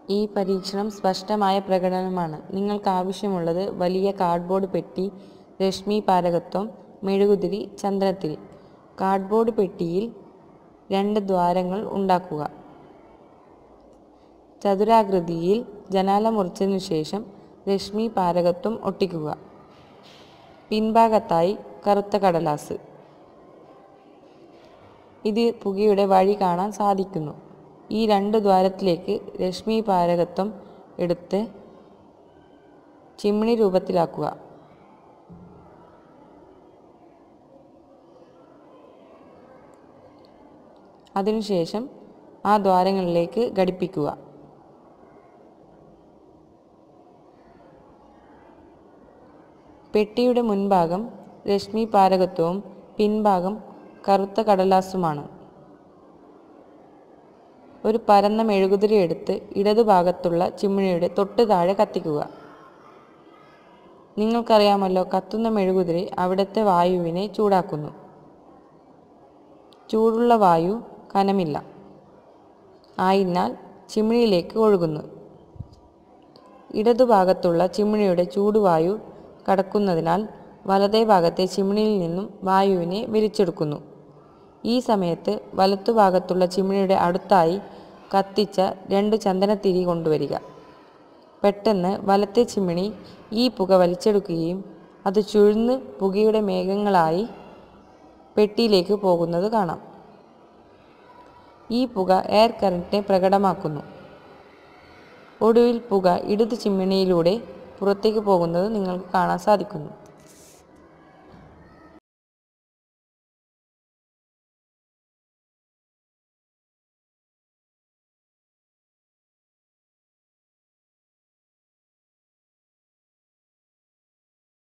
ഈ പരീക്ഷണം സ്പഷ്ടമായ പ്രകടനമാണ് നിങ്ങൾക്ക് ആവശ്യമുള്ളത് വലിയ കാർഡ്ബോർഡ് പെട്ടി രശ്മിപാരകത്വം മെഴുകുതിരി ചന്ദനത്തിരി കാർഡ്ബോർഡ് പെട്ടിയിൽ രണ്ട് ദ്വാരങ്ങൾ ഉണ്ടാക്കുക ചതുരാകൃതിയിൽ ജനാല മുറിച്ചതിനു ശേഷം രശ്മിപാരകത്വം ഒട്ടിക്കുക പിൻഭാഗത്തായി കറുത്ത കടലാസ് ഇത് പുകയുടെ വഴി കാണാൻ സാധിക്കുന്നു ഈ രണ്ട് ദ്വാരത്തിലേക്ക് രശ്മിപാരകത്വം എടുത്ത് ചിമ്മിണി രൂപത്തിലാക്കുക അതിനുശേഷം ആ ദ്വാരങ്ങളിലേക്ക് ഘടിപ്പിക്കുക പെട്ടിയുടെ മുൻഭാഗം രശ്മിപാരകത്വവും പിൻഭാഗം കറുത്ത കടലാസുമാണ് ഒരു പരന്ന മെഴുകുതിരി എടുത്ത് ഇടതുഭാഗത്തുള്ള ചിമ്മിണിയുടെ തൊട്ട് താഴെ കത്തിക്കുക നിങ്ങൾക്കറിയാമല്ലോ കത്തുന്ന മെഴുകുതിരി അവിടുത്തെ വായുവിനെ ചൂടാക്കുന്നു ചൂടുള്ള വായു കനമില്ല ആയതിനാൽ ചിമ്മിണിയിലേക്ക് ഒഴുകുന്നു ഇടതുഭാഗത്തുള്ള ചിമ്മിണിയുടെ ചൂടുവായു കടക്കുന്നതിനാൽ വലതേ ഭാഗത്തെ ചിമ്മിണിയിൽ നിന്നും വായുവിനെ വലിച്ചെടുക്കുന്നു ഈ സമയത്ത് വലത്തുഭാഗത്തുള്ള ചിമ്മിണിയുടെ അടുത്തായി കത്തിച്ച രണ്ട് ചന്ദനത്തിരി കൊണ്ടുവരിക പെട്ടെന്ന് വലത്തെ ചിമ്മിണി ഈ പുക വലിച്ചെടുക്കുകയും അത് ചുഴ്ന്ന് പുകയുടെ മേഘങ്ങളായി പെട്ടിയിലേക്ക് പോകുന്നത് കാണാം ഈ പുക എയർ കറന്റിനെ പ്രകടമാക്കുന്നു ഒടുവിൽ പുക ഇടത് ചിമ്മിണിയിലൂടെ പുറത്തേക്ക് പോകുന്നത് നിങ്ങൾക്ക് കാണാൻ സാധിക്കുന്നു